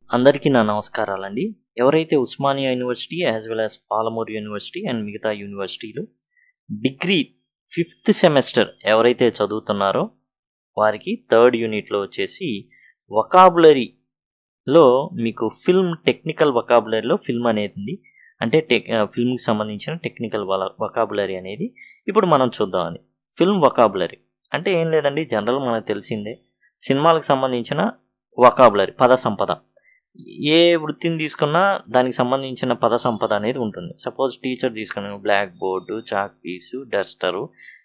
అందరికీ నా నమస్కారాలండి ఎవరైతే Osmania university as well as Palamuru university and మిగతా యూనివర్సిటీలు డిగ్రీ ఫిఫ్త్ సెమిస్టర్ ఎవరైతే చదువుతున్నారో వారికి థర్డ్ యూనిట్లో వచ్చేసి వకాబులరీలో మీకు ఫిల్మ్ టెక్నికల్ వకాబులరీలో ఫిల్మ్ అనేది ఉంది అంటే టెక్ ఫిల్మ్కి సంబంధించిన టెక్నికల్ వకాబులరీ అనేది ఇప్పుడు మనం చూద్దామని ఫిల్మ్ వకాబులరీ అంటే ఏం లేదండి జనరల్ మనకు తెలిసిందే సినిమాలకు సంబంధించిన వకాబులరీ పద సంపద ఏ వృత్తిని తీసుకున్నా దానికి సంబంధించిన పద సంపద అనేది ఉంటుంది సపోజ్ టీచర్ తీసుకున్న black board chalk piece duster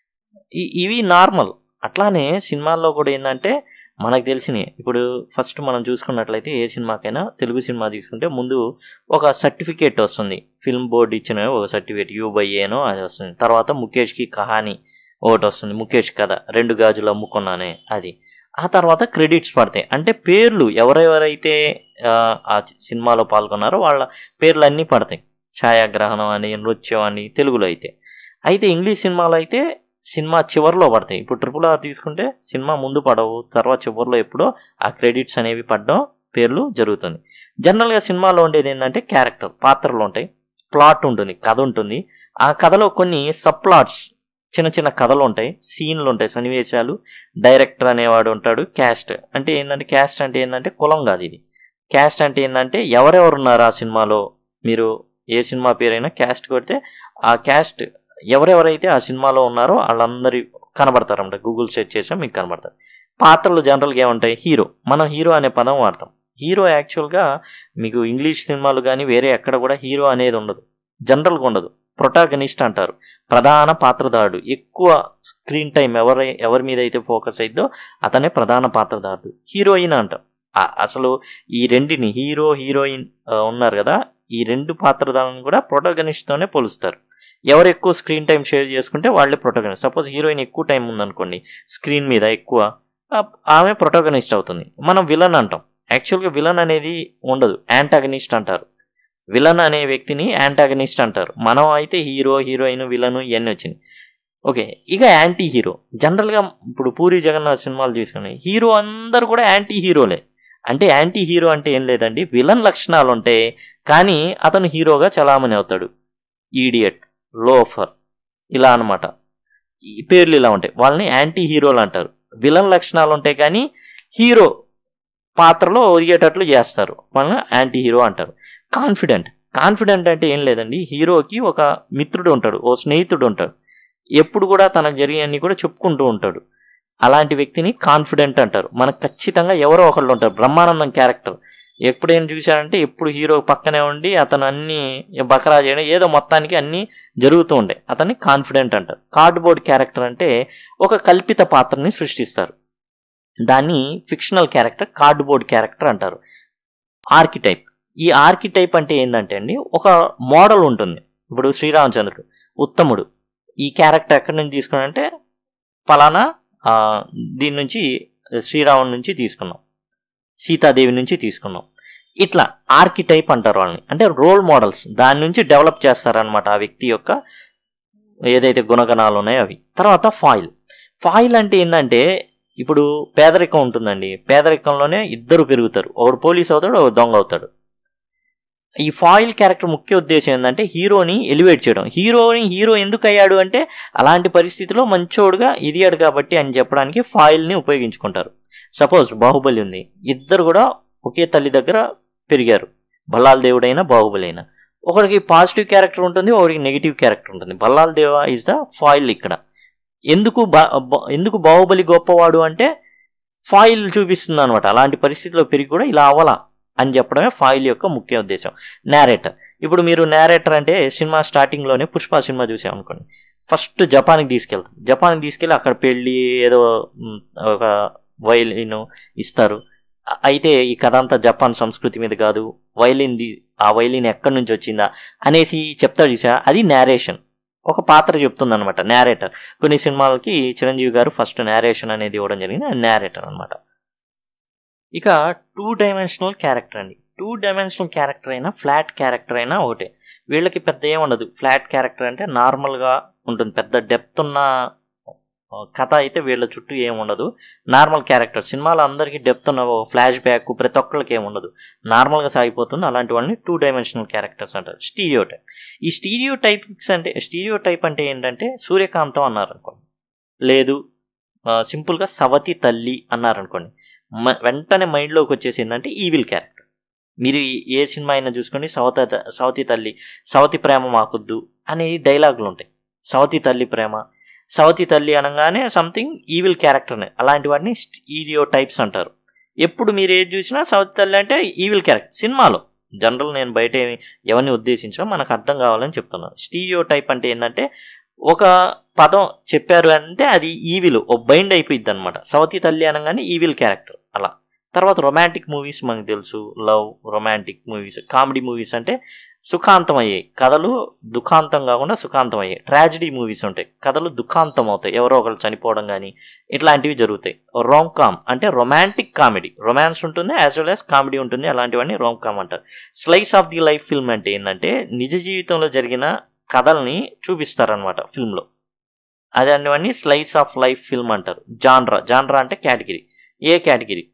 ఇవి నార్మల్ అట్లానే సినిమాల్లో కూడా ఏంటంటే మనకు తెలిసినవి ఇప్పుడు ఫస్ట్ మనం చూసుకున్నట్లయితే ఏ సినిమాకైనా తెలుగు సినిమా తీసుకుంటే ముందు ఒక సర్టిఫికేట్ వస్తుంది ఫిల్మ్ బోర్డు ఇచ్చిన ఒక సర్టిఫికేట్ యూ బై ఏనో అది వస్తుంది తర్వాత ముఖేష్కి కహాని ఒకటి వస్తుంది ముఖేష్ కథ రెండు గాజులు అమ్ముకున్నానే అది ఆ తర్వాత క్రెడిట్స్ పడతాయి అంటే పేర్లు ఎవరెవరైతే ఆ సినిమాలో పాల్గొన్నారో వాళ్ళ పేర్లు అన్నీ పడతాయి ఛాయాగ్రహణం అని నృత్యం అని తెలుగులో అయితే అయితే ఇంగ్లీష్ సినిమాలో అయితే సినిమా చివరిలో పడతాయి ఇప్పుడు ట్రిపుల్ ఆర్ తీసుకుంటే సినిమా ముందు పడవు తర్వాత చివరిలో ఎప్పుడో ఆ క్రెడిట్స్ అనేవి పడడం పేర్లు జరుగుతుంది జనరల్గా సినిమాలో ఉండేది ఏంటంటే క్యారెక్టర్ పాత్రలు ఉంటాయి ప్లాట్ ఉంటుంది కథ ఉంటుంది ఆ కథలో కొన్ని సబ్ ప్లాట్స్ చిన్న చిన్న కథలు ఉంటాయి సీన్లు ఉంటాయి సన్నివేశాలు డైరెక్టర్ అనేవాడు ఉంటాడు క్యాస్ట్ అంటే ఏంటంటే క్యాస్ట్ అంటే ఏంటంటే కులం కాదు ఇది క్యాస్ట్ అంటే ఏంటంటే ఎవరెవరు ఉన్నారు ఆ సినిమాలో మీరు ఏ సినిమా పేరైనా క్యాస్ట్ కొడితే ఆ క్యాస్ట్ ఎవరెవరైతే ఆ సినిమాలో ఉన్నారో వాళ్ళందరి కనబడతారన్నమాట గూగుల్ సెర్చ్ చేసాం మీకు కనబడతారు పాత్రలు జనరల్గా ఏముంటాయి హీరో మనం హీరో అనే పదం వాడతాం హీరో యాక్చువల్గా మీకు ఇంగ్లీష్ సినిమాలు కానీ వేరే ఎక్కడ కూడా హీరో అనేది ఉండదు జనరల్గా ఉండదు ప్రొటాగనిస్ట్ అంటారు ప్రధాన పాత్రధారుడు ఎక్కువ స్క్రీన్ టైం ఎవరి ఎవరి మీద అయితే ఫోకస్ అయిద్దో అతనే ప్రధాన పాత్రధారుడు హీరోయిన్ అంటాం అసలు ఈ రెండిని హీరో హీరోయిన్ ఉన్నారు కదా ఈ రెండు పాత్రధారులను కూడా ప్రొటాగనిస్ట్తోనే పోలుస్తారు ఎవరు ఎక్కువ స్క్రీన్ టైం షేర్ చేసుకుంటే వాళ్ళే ప్రొటాగనిస్ట్ సపోజ్ హీరోయిన్ ఎక్కువ టైం ఉందనుకోండి స్క్రీన్ మీద ఎక్కువ ఆమె ప్రొటాగనిస్ట్ అవుతుంది మనం విలన్ అంటాం యాక్చువల్గా విలన్ అనేది ఉండదు యాంటాగనిస్ట్ అంటారు విలన్ అనే వ్యక్తిని యాంటాగనిస్ట్ అంటారు మనం అయితే హీరో హీరోయిన్ విలన్ ఇవన్నీ వచ్చినాయి ఓకే ఇక యాంటీ హీరో జనరల్గా ఇప్పుడు పూరి జగన్నాథ్ సినిమాలు తీసుకుని హీరో అందరు కూడా యాంటీ హీరోలే అంటే యాంటీ హీరో అంటే ఏం లేదండి విలన్ లక్షణాలు ఉంటాయి కానీ అతను హీరోగా చలామణి అవుతాడు ఈడియట్ లోఫర్ ఇలా అనమాట ఈ పేర్లు ఇలా ఉంటాయి వాళ్ళని యాంటీ హీరోలు అంటారు విలన్ లక్షణాలు ఉంటాయి కానీ హీరో పాత్రలో ఒదిగేటట్లు చేస్తారు వాళ్ళని యాంటీ హీరో అంటారు కాన్ఫిడెంట్ కాన్ఫిడెంట్ అంటే ఏం లేదండి హీరోకి ఒక మిత్రుడు ఉంటాడు ఓ స్నేహితుడు ఉంటాడు ఎప్పుడు కూడా తనకు జరిగినన్ని కూడా చెప్పుకుంటూ ఉంటాడు అలాంటి వ్యక్తిని కాన్ఫిడెంట్ అంటారు మనకు ఖచ్చితంగా ఎవరో ఒకళ్ళు ఉంటారు బ్రహ్మానందం క్యారెక్టర్ ఎప్పుడేం చూశారంటే ఎప్పుడు హీరో పక్కనే ఉండి అతను అన్ని బకరా చేయడం ఏదో మొత్తానికి అన్నీ జరుగుతూ ఉండే అతన్ని కాన్ఫిడెంట్ అంటారు కార్డ్బోర్డ్ క్యారెక్టర్ అంటే ఒక కల్పిత పాత్రని సృష్టిస్తారు దాన్ని ఫిక్షనల్ క్యారెక్టర్ కార్డ్బోర్డ్ క్యారెక్టర్ అంటారు ఆర్కిటైప్ ఈ ఆర్కిటైప్ అంటే ఏంటంటే అండి ఒక మోడల్ ఉంటుంది ఇప్పుడు శ్రీరామచంద్రుడు ఉత్తముడు ఈ క్యారెక్టర్ ఎక్కడి నుంచి తీసుకున్నాడంటే ఫలానా దీని నుంచి శ్రీరాముడి నుంచి తీసుకున్నాం సీతాదేవి నుంచి తీసుకున్నాం ఇట్లా ఆర్కిటైప్ అంటారు వాళ్ళని అంటే రోల్ మోడల్స్ దాని నుంచి డెవలప్ చేస్తారనమాట ఆ వ్యక్తి యొక్క ఏదైతే గుణగణాలు ఉన్నాయో అవి తర్వాత ఫాయిల్ ఫాయిల్ అంటే ఏంటంటే ఇప్పుడు పేదరికం ఉంటుందండి పేదరికంలోనే ఇద్దరు పెరుగుతారు ఒకడు పోలీస్ అవుతాడు ఒక దొంగ అవుతాడు ఈ ఫాయిల్ క్యారెక్టర్ ముఖ్య ఉద్దేశం ఏంటంటే హీరోని ఎలివేట్ చేయడం హీరోని హీరో ఎందుకు అయ్యాడు అంటే అలాంటి పరిస్థితిలో మంచోడుగా ఇదియాడు కాబట్టి అని చెప్పడానికి ఫాయిల్ని ఉపయోగించుకుంటారు సపోజ్ బాహుబలి ఉంది ఇద్దరు కూడా ఒకే తల్లి దగ్గర పెరిగారు బల్లాల్ దేవుడైనా బాహుబలి అయినా ఒకడికి పాజిటివ్ క్యారెక్టర్ ఉంటుంది ఒకడికి నెగిటివ్ క్యారెక్టర్ ఉంటుంది బల్లాల్ దేవ ఈజ్ ద ఫాయిల్ ఇక్కడ ఎందుకు బా ఎందుకు బాహుబలి గొప్పవాడు అంటే ఫాయిల్ చూపిస్తుంది అనమాట అలాంటి పరిస్థితిలో పెరిగి కూడా ఇలా అవ్వాలా అని చెప్పడమే ఫాయిల్ యొక్క ముఖ్య ఉద్దేశం నేరేటర్ ఇప్పుడు మీరు నేరేటర్ అంటే సినిమా స్టార్టింగ్లోనే పుష్ప సినిమా చూసామనుకోండి ఫస్ట్ జపాన్కి తీసుకెళ్తాం జపాన్కి తీసుకెళ్ళి అక్కడ పెళ్ళి ఏదో ఒక వైలిన్ ఇస్తారు అయితే ఈ కథ అంతా జపాన్ సంస్కృతి మీద కాదు వైలిన్ది ఆ వైలిన్ ఎక్కడి నుంచి వచ్చిందా అనేసి చెప్తాడు చూసా అది నేరేషన్ ఒక పాత్ర చెప్తుంది అనమాట నేరేటర్ కొన్ని సినిమాలకి చిరంజీవి గారు ఫస్ట్ నేరేషన్ అనేది ఇవ్వడం జరిగింది నేరేటర్ అనమాట ఇక టూ డైమెన్షనల్ క్యారెక్టర్ అండి టూ డైమెన్షనల్ క్యారెక్టర్ అయినా ఫ్లాట్ క్యారెక్టర్ అయినా ఒకటే వీళ్ళకి పెద్ద ఏముండదు ఫ్లాట్ క్యారెక్టర్ అంటే నార్మల్గా ఉంటుంది పెద్ద డెప్త్ ఉన్న కథ అయితే వీళ్ళ చుట్టూ ఏం ఉండదు నార్మల్ క్యారెక్టర్ సినిమాలో అందరికీ డెప్త్ ఉన్న ఫ్లాష్ బ్యాక్ ప్రతి ఒక్కరికి ఏం ఉండదు నార్మల్గా సాగిపోతుంది అలాంటి వాళ్ళని టూ డైమెన్షనల్ క్యారెక్టర్స్ అంటారు స్టీరియో టైప్ ఈ స్టీరియో టైప్స్ అంటే స్టీరియో టైప్ అంటే ఏంటంటే సూర్యకాంతం అన్నారు అనుకోండి లేదు సింపుల్గా సవతి తల్లి అన్నారు అనుకోండి మ- వెంటనే మైండ్లోకి వచ్చేసి ఏంటంటే ఈవిల్ క్యారెక్టర్ మీరు ఏ సినిమా అయినా చూసుకోండి సవత సవతి తల్లి సవతి ప్రేమ మాకొద్దు అనే డైలాగులు ఉంటాయి సవతి తల్లి ప్రేమ సవతి తల్లి అనగానే సంథింగ్ ఈవిల్ క్యారెక్టర్నే అలాంటి వాటిని స్టీరియో టైప్స్ అంటారు ఎప్పుడు మీరు ఏది చూసినా సవతి తల్లి అంటే ఈవిల్ క్యారెక్టర్ సినిమాలో జనరల్ నేను బయట ఏమి ఎవరిని ఉద్దేశించడం మనకు అర్థం కావాలని చెప్తున్నాను స్టీరియో టైప్ అంటే ఏంటంటే ఒక పదం చెప్పారు అంటే అది ఈవిల్ ఓ బైండ్ అయిపోయింది అనమాట సవతి తల్లి అనగానే ఈవిల్ క్యారెక్టర్ అలా తర్వాత రొమాంటిక్ మూవీస్ మనకు తెలుసు love romantic movies comedy movies అంటే సుఖాంతం అయ్యాయి కథలు దుఃఖాంతం కాకుండా సుఖాంతం అయ్యాయి ట్రాజిడీ మూవీస్ ఉంటాయి కథలు దుఃఖాంతం అవుతాయి ఎవరో ఒకరు చనిపోవడం కానీ ఇట్లాంటివి జరుగుతాయి రోమ్ కామ్ అంటే రొమాంటిక్ కామెడీ రొమాన్స్ ఉంటుంది యాజ్ వెల్ యాజ్ కామెడీ ఉంటుంది అలాంటివన్నీ రోమ్ కామ్ అంటారు slice of the life film అంటే ఏంటంటే నిజ జీవితంలో జరిగిన కథల్ని చూపిస్తారనమాట ఫిల్మ్లో అదన్నీ స్లైస్ ఆఫ్ లైఫ్ ఫిల్మ్ అంటారు జాన్రా జాన్రా అంటే కేటగిరీ ఏ కేటగిరీ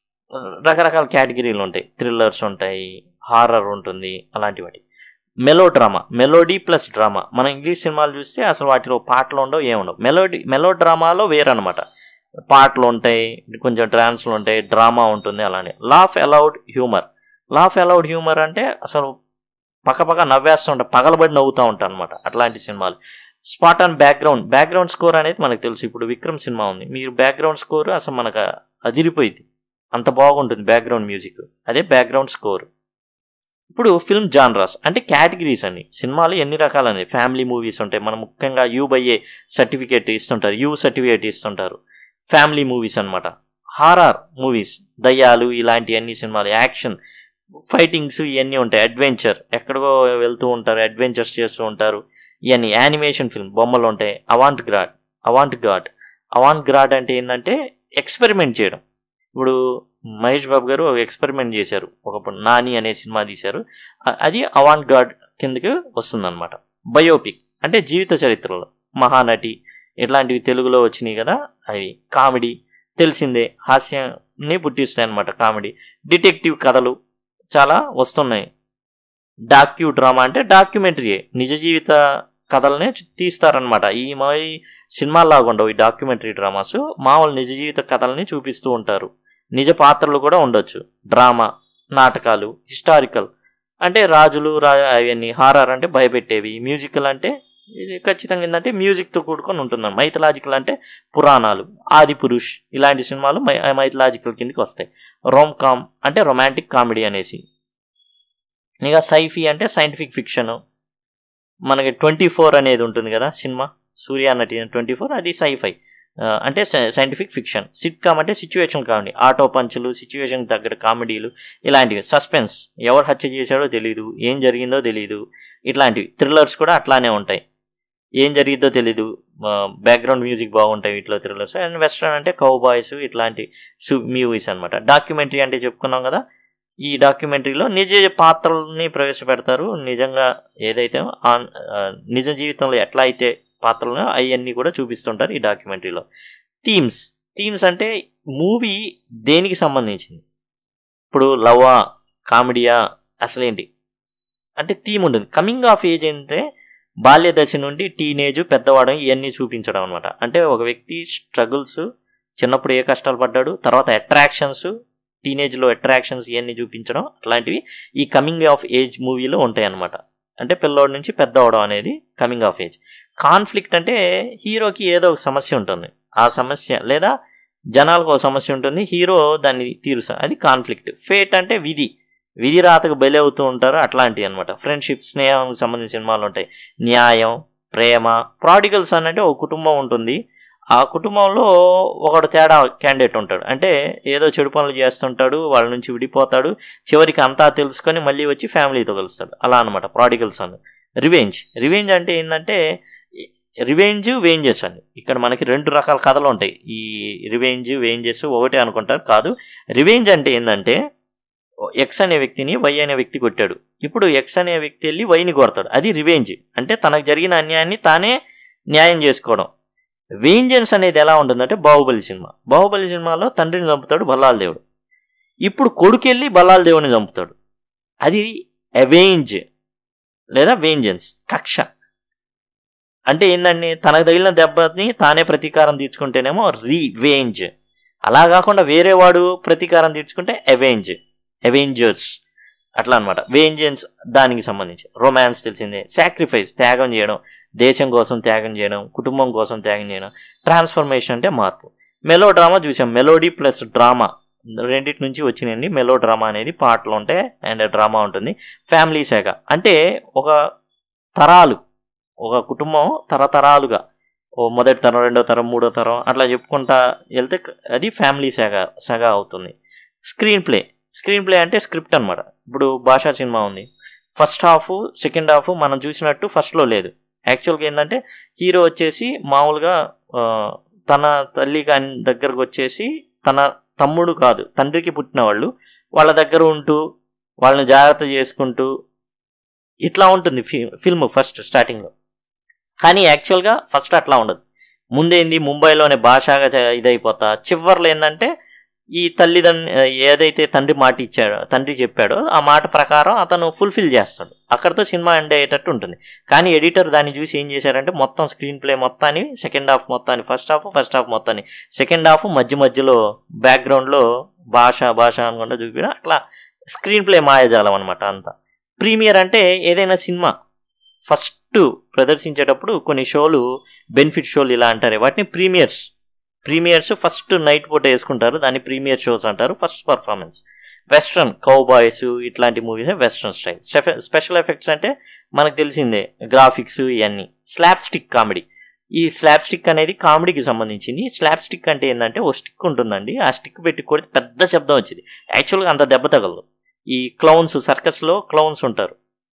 రకరకాల కేటగిరీలు ఉంటాయి థ్రిల్లర్స్ ఉంటాయి హారర్ ఉంటుంది అలాంటి వాటి melo drama melody plus drama మనం ఇంగ్లీష్ సినిమాలు చూస్తే అసలు వాటిలో పాటలు ఉండవు ఏముండవు మెలోడీ మెలో డ్రామాలో వేరనమాట పాటలు ఉంటాయి కొంచెం డ్రాన్స్లు ఉంటాయి డ్రామా ఉంటుంది అలానే laugh aloud humour laugh aloud humour అంటే అసలు పక్క పక్క నవ్వేస్తూ ఉంటాయి పగలబడి నవ్వుతూ ఉంటాయి అనమాట అట్లాంటి సినిమాలు spot on background background score అనేది మనకు తెలుసు ఇప్పుడు విక్రమ్ సినిమా ఉంది మీరు బ్యాక్గ్రౌండ్ స్కోర్ అసలు మనకు అదిరిపోయింది అంత బాగుంటుంది బ్యాక్గ్రౌండ్ మ్యూజిక్ అదే బ్యాక్గ్రౌండ్ స్కోర్ ఇప్పుడు ఫిల్మ్ జాన్రాస్ అంటే కేటగిరీస్ అన్ని సినిమాలు ఎన్ని రకాలని ఫ్యామిలీ మూవీస్ ఉంటాయి మనం ముఖ్యంగా యూ బై ఏ సర్టిఫికేట్ ఇస్తుంటారు యూ సర్టిఫికేట్ ఇస్తుంటారు ఫ్యామిలీ మూవీస్ అన్నమాట హారర్ మూవీస్ దయ్యాలు ఇలాంటి అన్ని సినిమాలు యాక్షన్ ఫైటింగ్స్ ఇవన్నీ ఉంటాయి అడ్వెంచర్ ఎక్కడికో వెళ్తూ ఉంటారు అడ్వెంచర్స్ చేస్తూ ఉంటారు ఇవన్నీ యానిమేషన్ ఫిల్మ్ బొమ్మలు ఉంటాయి avant garde avant garde avant garde అంటే ఏంటంటే ఎక్స్పెరిమెంట్ చేయడం ఇప్పుడు మహేష్ బాబు గారు ఒక ఎక్స్పెరిమెంట్ చేశారు ఒకప్పుడు నాని అనే సినిమా తీశారు అ- అది అవాంట్ గాడ్ కిందకి వస్తుందన్నమాట బయోపిక్ అంటే జీవిత చరిత్రలో మహానటి ఇట్లాంటివి తెలుగులో వచ్చినాయి కదా అవి కామెడీ తెలిసిందే హాస్యాన్ని పుట్టిస్తాయి అన్నమాట కామెడీ డిటెక్టివ్ కథలు చాలా వస్తున్నాయి డాక్యూ డ్రామా అంటే డాక్యుమెంటరీయే నిజ జీవిత కథలనే చు- తీస్తారనమాట ఈ మరి సినిమాల్లాగా ఉండవు ఈ డాక్యుమెంటరీ డ్రామాస్ మామూలు నిజ జీవిత కథల్ని చూపిస్తూ ఉంటారు నిజ పాత్రలు కూడా ఉండొచ్చు డ్రామా నాటకాలు హిస్టారికల్ అంటే రాజులు రా అవన్నీ హారర్ అంటే భయపెట్టేవి మ్యూజికల్ అంటే ఇది ఖచ్చితంగా ఏంటంటే మ్యూజిక్తో కూడుకొని ఉంటుంది మైథలాజికల్ అంటే పురాణాలు ఆది పురుష్ ఇలాంటి సినిమాలు మై మైథలాజికల్ కిందకి వస్తాయి రోమ్ కామ్ అంటే రొమాంటిక్ కామెడీ అనేసి ఇక సైఫీ అంటే సైంటిఫిక్ ఫిక్షన్ మనకి ట్వంటీ ఫోర్ అనేది ఉంటుంది కదా సినిమా సూర్య నటి ట్వంటీ ఫోర్ అది సైఫై అంటే సైంటిఫిక్ ఫిక్షన్ సిట్ కామ్ అంటే సిచ్యువేషన్ కామెడీ ఆటో పంచులు సిచ్యువేషన్ దగ్గర కామెడీలు ఇలాంటివి సస్పెన్స్ ఎవరు హత్య చేశాడో తెలియదు ఏం జరిగిందో తెలియదు ఇట్లాంటివి థ్రిల్లర్స్ కూడా అట్లానే ఉంటాయి ఏం జరిగిద్దో తెలీదు బ్యాక్గ్రౌండ్ మ్యూజిక్ బాగుంటాయి వీటిలో థ్రిల్లర్స్ అండ్ వెస్ట్రన్ అంటే కౌ బాయ్స్ ఇట్లాంటి సు మూవీస్ అనమాట డాక్యుమెంటరీ అంటే చెప్పుకున్నాం కదా ఈ డాక్యుమెంటరీలో నిజ పాత్రల్ని ప్రవేశపెడతారు నిజంగా ఏదైతే ఆన్- ఆ, నిజ జీవితంలో ఎట్లా అయితే పాత్రలను అవన్నీ కూడా చూపిస్తుంటారు ఈ డాక్యుమెంటరీలో థీమ్స్ థీమ్స్ అంటే మూవీ దేనికి సంబంధించింది ఇప్పుడు లవ్వా కామెడీయా అసలేంటి అంటే థీమ్ ఉంటుంది కమింగ్ ఆఫ్ ఏజ్ అంటే బాల్య దశ నుండి టీనేజ్ పెద్దవాడడం ఇవన్నీ చూపించడం అనమాట అంటే ఒక వ్యక్తి స్ట్రగుల్స్ చిన్నప్పుడు ఏ కష్టాలు పడ్డాడు తర్వాత అట్రాక్షన్స్ టీనేజ్లో అట్రాక్షన్స్ ఇవన్నీ చూపించడం అట్లాంటివి ఈ కమింగ్ ఆఫ్ ఏజ్ మూవీలో ఉంటాయి అనమాట అంటే పిల్లోడి నుంచి పెద్ద అవడం అనేది కమింగ్ ఆఫ్ ఏజ్ కాన్ఫ్లిక్ట్ అంటే హీరోకి ఏదో ఒక సమస్య ఉంటుంది ఆ సమస్య లేదా జనాలకు ఒక సమస్య ఉంటుంది హీరో దాన్ని తీరుస్తారు అది కాన్ఫ్లిక్ట్ ఫేట్ అంటే విధి విధి రాతకు బలి అవుతూ ఉంటారు అట్లాంటివి అనమాట ఫ్రెండ్షిప్ స్నేహానికి సంబంధించిన సినిమాలు ఉంటాయి న్యాయం ప్రేమ ప్రాడిగల్స్ అని అంటే ఒక కుటుంబం ఉంటుంది ఆ కుటుంబంలో ఒకడు తేడా క్యాండిడేట్ ఉంటాడు అంటే ఏదో చెడు పనులు చేస్తుంటాడు వాళ్ళ నుంచి విడిపోతాడు చివరికి అంతా తెలుసుకొని మళ్ళీ వచ్చి ఫ్యామిలీతో కలుస్తాడు అలా అనమాట ప్రాడిగల్స్ అని రివెంజ్ రివెంజ్ అంటే ఏంటంటే రివెంజ్ వేంజెస్ అని ఇక్కడ మనకి రెండు రకాల కథలు ఉంటాయి ఈ రివెంజ్ వేంజెస్ ఒకటే అనుకుంటారు కాదు రివెంజ్ అంటే ఏంటంటే ఎక్స్ అనే వ్యక్తిని వై అనే వ్యక్తి కొట్టాడు ఇప్పుడు ఎక్స్ అనే వ్యక్తి వెళ్ళి వైని కొడతాడు అది రివెంజ్ అంటే తనకు జరిగిన అన్యాయాన్ని తానే న్యాయం చేసుకోవడం వేంజన్స్ అనేది ఎలా ఉంటుందంటే బాహుబలి సినిమా బాహుబలి సినిమాలో తండ్రిని చంపుతాడు బల్లాల దేవుడు ఇప్పుడు కొడుకెళ్ళి బల్లాల దేవుడిని చంపుతాడు అది అవేంజ్ లేదా వేంజన్స్ కక్ష అంటే ఏందండి తనకు తగిలిన దెబ్బని తానే ప్రతీకారం తీర్చుకుంటేనేమో రీవేంజ్ అలా కాకుండా వేరే వాడు ప్రతీకారం తీర్చుకుంటే అవేంజ్ అవెంజర్స్ అట్లా అనమాట వేంజన్స్ దానికి సంబంధించి రొమాన్స్ తెలిసిందే సాక్రిఫైస్ త్యాగం చేయడం దేశం కోసం త్యాగం చేయడం కుటుంబం కోసం త్యాగం చేయడం ట్రాన్స్ఫర్మేషన్ అంటే మార్పు మెలో డ్రామా చూసాం మెలోడీ ప్లస్ డ్రామా రెండింటి నుంచి వచ్చినాయండి మెలో డ్రామా అనేది పాటలు ఉంటాయి అండ్ డ్రామా ఉంటుంది ఫ్యామిలీ శాఖ అంటే ఒక తరాలు ఒక కుటుంబం తరతరాలుగా ఓ మొదటి తరం రెండో తరం మూడో తరం అట్లా చెప్పుకుంటా వెళ్తే అది ఫ్యామిలీ శాఖ సగ అవుతుంది స్క్రీన్ ప్లే స్క్రీన్ ప్లే అంటే స్క్రిప్ట్ అనమాట ఇప్పుడు భాషా సినిమా ఉంది ఫస్ట్ హాఫ్ సెకండ్ హాఫ్ మనం చూసినట్టు ఫస్ట్లో లేదు యాక్చువల్గా ఏంటంటే హీరో వచ్చేసి మామూలుగా ఆ, తన తల్లి కాని దగ్గరకు వచ్చేసి తన తమ్ముడు కాదు తండ్రికి పుట్టిన వాళ్ళు వాళ్ళ దగ్గర ఉంటూ వాళ్ళని జాగ్రత్త చేసుకుంటూ ఇట్లా ఉంటుంది ఫి ఫిల్మ్ ఫస్ట్ స్టార్టింగ్లో కానీ యాక్చువల్గా ఫస్ట్ అట్లా ఉండదు ముందేంది ముంబైలోనే భాషగా చ- ఇదైపోతా చివర్లో ఏంటంటే ఈ తల్లిదండ్రి ఏదైతే తండ్రి మాట ఇచ్చాడో తండ్రి చెప్పాడో ఆ మాట ప్రకారం అతను ఫుల్ఫిల్ చేస్తాడు అక్కడితో సినిమా ఎండ్ అయ్యేటట్టు ఉంటుంది కానీ ఎడిటర్ దాన్ని చూసి ఏం చేశారంటే మొత్తం స్క్రీన్ ప్లే మొత్తాన్ని సెకండ్ హాఫ్ మొత్తాన్ని ఫస్ట్ హాఫ్ ఫస్ట్ హాఫ్ మొత్తాన్ని సెకండ్ హాఫ్ మధ్య మధ్యలో బ్యాక్గ్రౌండ్లో భాష భాష అనుకుంటా చూపించడం అట్లా స్క్రీన్ ప్లే మాయాజాలం అనమాట అంతా ప్రీమియర్ అంటే ఏదైనా సినిమా ఫస్ట్ ప్రదర్శించేటప్పుడు కొన్ని షోలు బెనిఫిట్ షోలు ఇలా అంటారు వాటిని ప్రీమియర్స్ ప్రీమియర్స్ ఫస్ట్ నైట్ పూట వేసుకుంటారు దాన్ని ప్రీమియర్ షోస్ అంటారు ఫస్ట్ పర్ఫార్మెన్స్ వెస్ట్రన్ కౌబాయ్స్ ఇట్లాంటి movies western style special effects అంటే మనకు తెలిసిందే గ్రాఫిక్స్ ఇవన్నీ స్లాబ్ స్టిక్ కామెడీ ఈ స్లాబ్ స్టిక్ అనేది కామెడీకి సంబంధించింది స్లాబ్ స్టిక్ అంటే ఏంటంటే ఓ స్టిక్ ఉంటుందండి ఆ స్టిక్ పెట్టి కొడితే పెద్ద శబ్దం వచ్చింది యాక్చువల్గా అంత దెబ్బ తగలదు ఈ క్లౌన్స్ సర్కస్లో క్లౌన్స్ ఉంటారు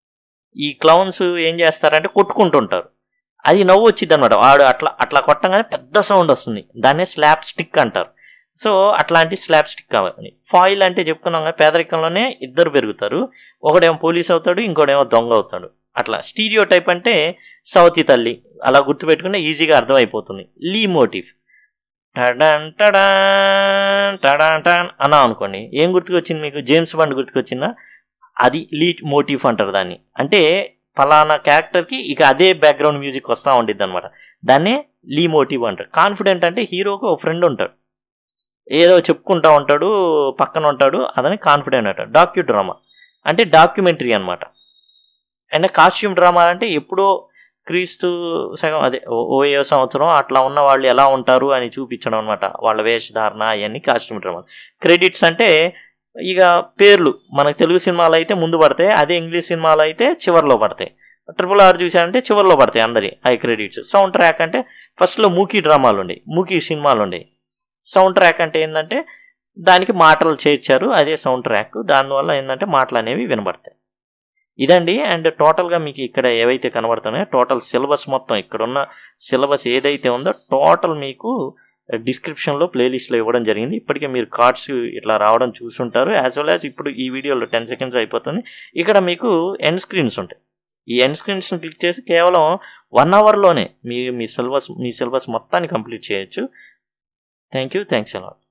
ఈ క్లౌన్స్ ఏం చేస్తారంటే కొట్టుకుంటుంటారు అది నవ్వు వచ్చింది అనమాట వాడు అట్లా అట్లా కొట్టంగానే పెద్ద సౌండ్ వస్తుంది దాన్నే స్లాబ్ స్టిక్ అంటారు సో అట్లాంటి స్లాబ్ స్టిక్ కావాలి ఫాయిల్ అంటే చెప్పుకున్నాం కదా పేదరికంలోనే ఇద్దరు పెరుగుతారు ఒకడేమో పోలీస్ అవుతాడు ఇంకోడేమో దొంగ అవుతాడు అట్లా స్టీరియో టైప్ అంటే సౌతి తల్లి అలా గుర్తుపెట్టుకుంటే ఈజీగా అర్థమైపోతుంది లీ మోటివ్ టడాన్ టడాన్ టడాన్ టడాన్ అన్నా అనుకోండి ఏం గుర్తుకొచ్చింది మీకు జేమ్స్ బాండ్ గుర్తుకొచ్చిందా అది లీడ్ మోటివ్ అంటారు దాన్ని అంటే ఫలానా క్యారెక్టర్కి ఇక అదే బ్యాక్గ్రౌండ్ మ్యూజిక్ వస్తూ ఉండిద్ది అనమాట దాన్నే లీ మోటివ్ అంటారు కాన్ఫిడెంట్ అంటే హీరోకి ఒక ఫ్రెండ్ ఉంటాడు ఏదో చెప్పుకుంటా ఉంటాడు పక్కన ఉంటాడు అదని కాన్ఫిడెంట్ అంటాడు డాక్యూ డ్రామా అంటే డాక్యుమెంటరీ అనమాట అండ్ కాస్ట్యూమ్ డ్రామా అంటే ఎప్పుడో క్రీస్తు సగం అదే ఓ- ఓ ఏ సంవత్సరం అట్లా ఉన్న వాళ్ళు ఎలా ఉంటారు అని చూపించడం అనమాట వాళ్ళ వేషధారణ అవన్నీ కాస్ట్యూమ్ డ్రామా క్రెడిట్స్ అంటే ఇక పేర్లు మనకు తెలుగు సినిమాలు అయితే ముందు పడతాయి అదే ఇంగ్లీష్ సినిమాలు అయితే చివర్లో పడతాయి ట్రిపుల్ ఆర్ చూసారంటే చివర్లో పడతాయి అందరి ఐ క్రెడిట్స్ సౌండ్ ట్రాక్ అంటే ఫస్ట్లో మూకీ డ్రామాలు ఉండేవి మూకీ సినిమాలు ఉండేవి సౌండ్ ట్రాక్ అంటే ఏంటంటే దానికి మాటలు చేర్చారు అదే సౌండ్ ట్రాక్ దానివల్ల ఏంటంటే మాటలు అనేవి వినబడతాయి ఇదండి అండ్ టోటల్గా మీకు ఇక్కడ ఏవైతే కనబడుతున్నాయో టోటల్ సిలబస్ మొత్తం ఇక్కడ ఉన్న సిలబస్ ఏదైతే ఉందో టోటల్ మీకు డిస్క్రిప్షన్లో ప్లేలిస్ట్లో ఇవ్వడం జరిగింది ఇప్పటికే మీరు కార్డ్స్ ఇట్లా రావడం చూసుంటారు యాజ్ వెల్ యాజ్ ఇప్పుడు ఈ వీడియోలో టెన్ సెకండ్స్ అయిపోతుంది ఇక్కడ మీకు ఎండ్ స్క్రీన్స్ ఉంటాయి ఈ ఎండ్ స్క్రీన్స్ని క్లిక్ చేసి కేవలం వన్ అవర్లోనే మీ మీ సిలబస్ మీ సిలబస్ మొత్తాన్ని కంప్లీట్ చేయొచ్చు థ్యాంక్ యూ థ్యాంక్స్ అలాట్